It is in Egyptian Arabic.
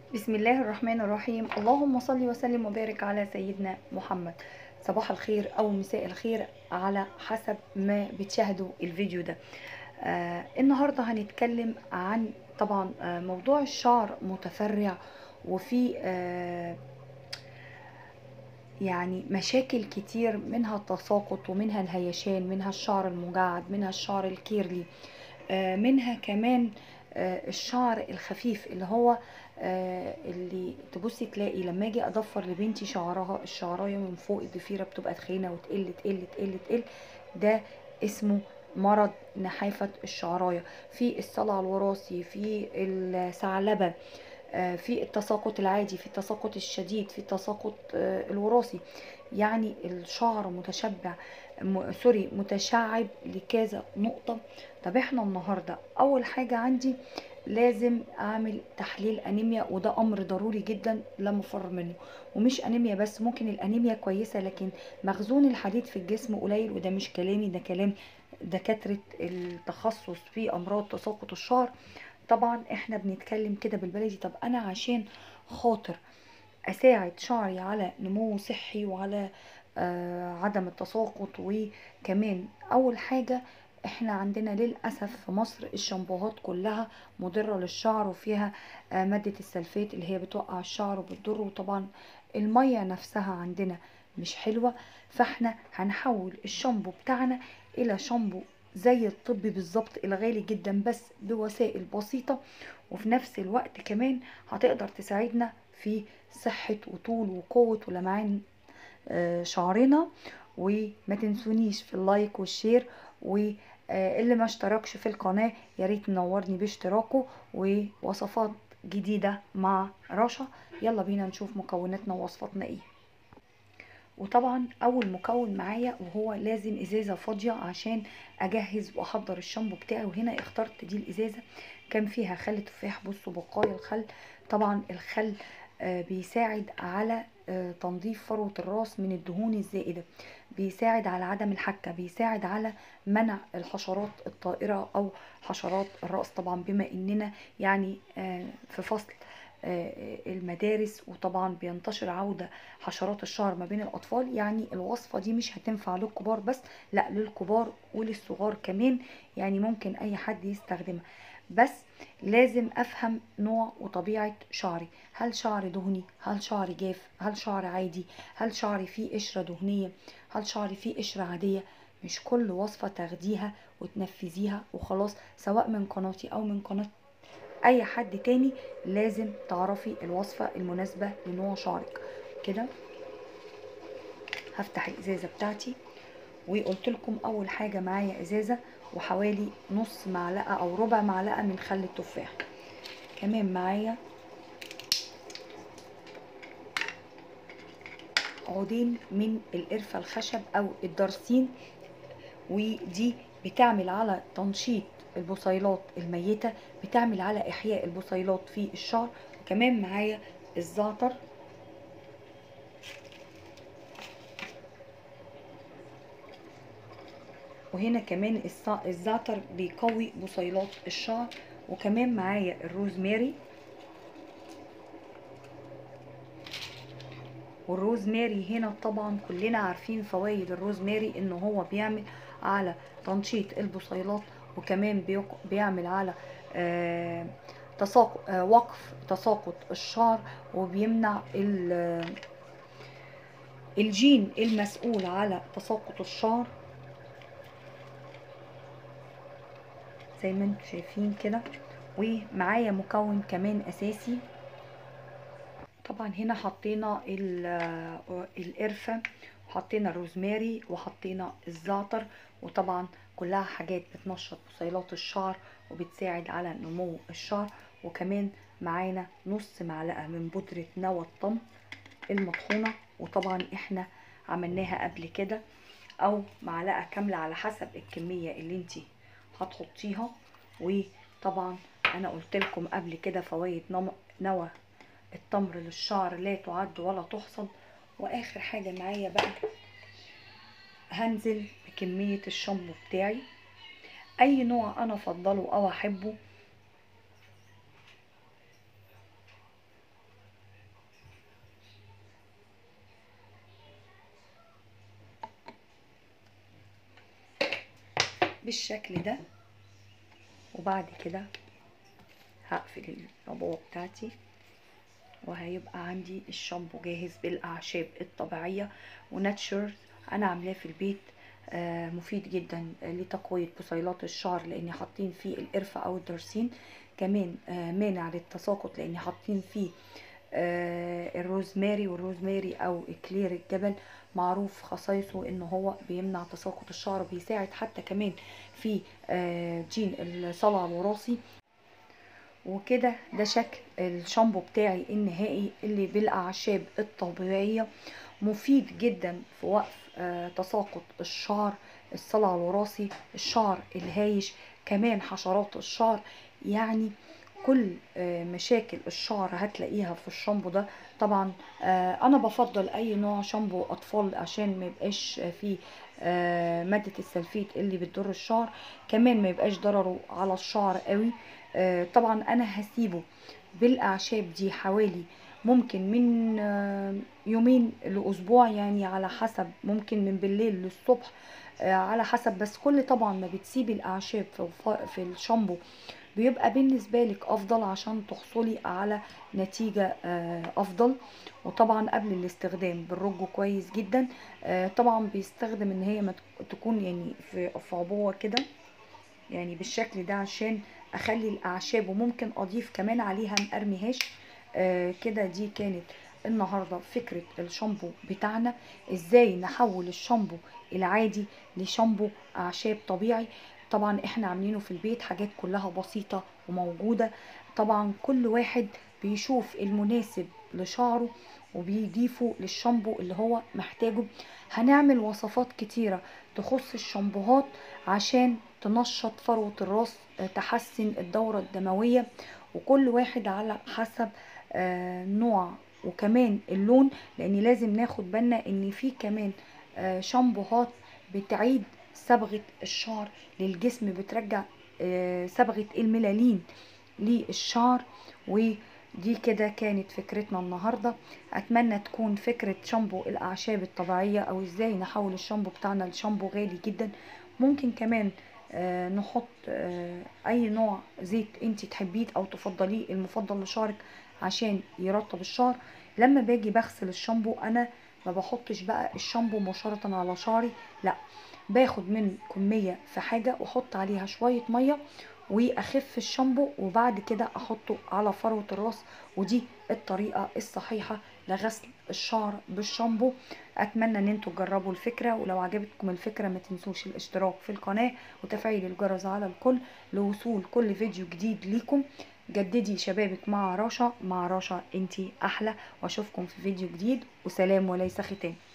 بسم الله الرحمن الرحيم اللهم صل وسلم وبارك على سيدنا محمد صباح الخير او مساء الخير على حسب ما بتشاهدوا الفيديو ده آه النهارده هنتكلم عن طبعا آه موضوع الشعر متفرع وفي آه يعني مشاكل كتير منها التساقط ومنها الهيشان منها الشعر المجعد منها الشعر الكيرلي آه منها كمان آه الشعر الخفيف اللي هو آه اللي تبصي تلاقي لما اجي اضفر لبنتي شعرها الشعرايه من فوق الضفيره بتبقى تخينه وتقل تقل تقل تقل ده اسمه مرض نحافه الشعرايه في الصلع الوراثي في الثعلبه في التساقط العادي في التساقط الشديد في التساقط الوراثي يعني الشعر متشبع سوري متشعب لكذا نقطة طب احنا النهاردة اول حاجة عندي لازم اعمل تحليل انيميا وده امر ضروري جدا لا مفر منه ومش انيميا بس ممكن الانيميا كويسة لكن مخزون الحديد في الجسم قليل وده مش كلامي ده كلام دكاترة التخصص في امراض تساقط الشعر طبعا احنا بنتكلم كده بالبلدي طب انا عشان خاطر اساعد شعري على نمو صحي وعلى آه عدم التساقط وكمان اول حاجة احنا عندنا للأسف في مصر الشامبوهات كلها مضرة للشعر وفيها آه مادة السلفات اللي هي بتوقع الشعر وبتضره وطبعا المية نفسها عندنا مش حلوة فاحنا هنحول الشامبو بتاعنا الى شامبو زي الطب بالظبط الغالي جدا بس بوسائل بسيطة وفي نفس الوقت كمان هتقدر تساعدنا في صحة وطول وقوة ولمعان شعرنا وما تنسونيش في اللايك والشير واللي ما اشتركش في القناة ياريت منورني باشتراكه ووصفات جديدة مع رشا يلا بينا نشوف مكوناتنا ووصفاتنا ايه وطبعا اول مكون معايا وهو لازم ازازه فاضيه عشان اجهز واحضر الشامبو بتاعي وهنا اخترت دي الازازه كان فيها خل تفاح بصوا بقايا الخل طبعا الخل آه بيساعد على آه تنظيف فروه الراس من الدهون الزائده بيساعد على عدم الحكه بيساعد على منع الحشرات الطائره او حشرات الراس طبعا بما اننا يعني آه في فصل المدارس وطبعا بينتشر عودة حشرات الشعر ما بين الأطفال يعني الوصفة دي مش هتنفع للكبار بس لا للكبار وللصغار كمان يعني ممكن أي حد يستخدمها بس لازم أفهم نوع وطبيعة شعري هل شعري دهني هل شعري جاف هل شعري عادي هل شعري فيه قشرة دهنية هل شعري فيه قشرة عادية مش كل وصفة تاخديها وتنفذيها وخلاص سواء من قناتي أو من قناة اي حد تاني لازم تعرفي الوصفة المناسبة لنوع شعرك كده هفتح الازازة بتاعتي وقلت لكم اول حاجة معايا ازازة وحوالي نص معلقة او ربع معلقة من خل التفاح كمان معايا عودين من القرفة الخشب او الدرسين ودي بتعمل على تنشيط البصيلات الميتة بتعمل على إحياء البصيلات في الشعر وكمان معايا الزعتر وهنا كمان الزعتر بيقوي بصيلات الشعر وكمان معايا الروزماري والروزماري هنا طبعا كلنا عارفين فوائد الروزماري ان هو بيعمل على تنشيط البصيلات وكمان بيعمل على آه تساقط آه وقف تساقط الشعر وبيمنع الجين المسؤول على تساقط الشعر زي ما انتم شايفين كده ومعايا مكون كمان اساسي طبعا هنا حطينا القرفه وحطينا الروزماري وحطينا الزعتر وطبعا كلها حاجات بتنشط بصيلات الشعر وبتساعد على نمو الشعر وكمان معانا نص معلقة من بودرة نوى الطم المطحونة وطبعا احنا عملناها قبل كده او معلقة كاملة على حسب الكمية اللي انتي هتحطيها وطبعا انا قلت لكم قبل كده فوائد نوى التمر للشعر لا تعد ولا تحصد واخر حاجة معايا بقى هنزل بكمية الشامبو بتاعي اي نوع انا افضله او احبه بالشكل ده وبعد كده هقفل العبوة بتاعتي وهيبقى عندي الشامبو جاهز بالاعشاب الطبيعيه وناتشر انا عاملاه في البيت آه، مفيد جدا لتقويه بصيلات الشعر لاني حاطين فيه القرفه او الدرسين كمان آه، مانع للتساقط لاني حاطين فيه آه، الروزماري والروزماري او اكلير الجبل معروف خصائصه ان هو بيمنع تساقط الشعر بيساعد حتى كمان في آه، جين الصلع الوراثي وكده ده شكل الشامبو بتاعي النهائي اللي بالاعشاب الطبيعيه مفيد جدا في وقف آه، تساقط الشعر الصلع الوراثي الشعر الهايش كمان حشرات الشعر يعني كل آه، مشاكل الشعر هتلاقيها في الشامبو ده طبعا آه، انا بفضل اي نوع شامبو اطفال عشان ما يبقاش فيه آه، مادة السلفيت اللي بتضر الشعر كمان ما يبقاش ضرره على الشعر قوي آه، طبعا انا هسيبه بالاعشاب دي حوالي ممكن من آه، يومين لاسبوع يعني على حسب ممكن من بالليل للصبح آه، على حسب بس كل طبعا ما بتسيبي الاعشاب في الف- في الشامبو بيبقى بالنسبة لك أفضل عشان تحصلي على نتيجة آه، أفضل وطبعا قبل الاستخدام بنرجه كويس جدا آه، طبعا بيستخدم ان هي ما تك- تكون يعني في في عبوة كده يعني بالشكل ده عشان اخلي الاعشاب وممكن اضيف كمان عليها مقرمهاش آه كده دي كانت النهارده فكره الشامبو بتاعنا ازاي نحول الشامبو العادي لشامبو اعشاب طبيعي طبعا احنا عاملينه في البيت حاجات كلها بسيطه وموجوده طبعا كل واحد بيشوف المناسب لشعره وبيضيفه للشامبو اللي هو محتاجه هنعمل وصفات كتيره تخص الشامبوهات عشان تنشط فروة الراس آه، تحسن الدورة الدموية وكل واحد على حسب آه، نوع وكمان اللون لان لازم ناخد بالنا ان في كمان آه، شامبوهات بتعيد صبغة الشعر للجسم بترجع آه، صبغة الميلالين للشعر ودي كده كانت فكرتنا النهاردة اتمنى تكون فكرة شامبو الاعشاب الطبيعية او ازاي نحول الشامبو بتاعنا لشامبو غالي جدا ممكن كمان آه، نحط آه، اي نوع زيت انت تحبيه او تفضليه المفضل لشعرك عشان يرطب الشعر لما باجي بغسل الشامبو انا ما بحطش بقى الشامبو مباشرة على شعري لا باخد من كمية في حاجة واحط عليها شوية مية واخف الشامبو وبعد كده احطه على فروة الراس ودي الطريقة الصحيحة لغسل الشعر بالشامبو اتمنى ان انتوا تجربوا الفكرة ولو عجبتكم الفكرة ما تنسوش الاشتراك في القناة وتفعيل الجرس على الكل لوصول كل فيديو جديد ليكم جددي شبابك مع رشا مع رشا انتي احلى واشوفكم في فيديو جديد وسلام وليس ختام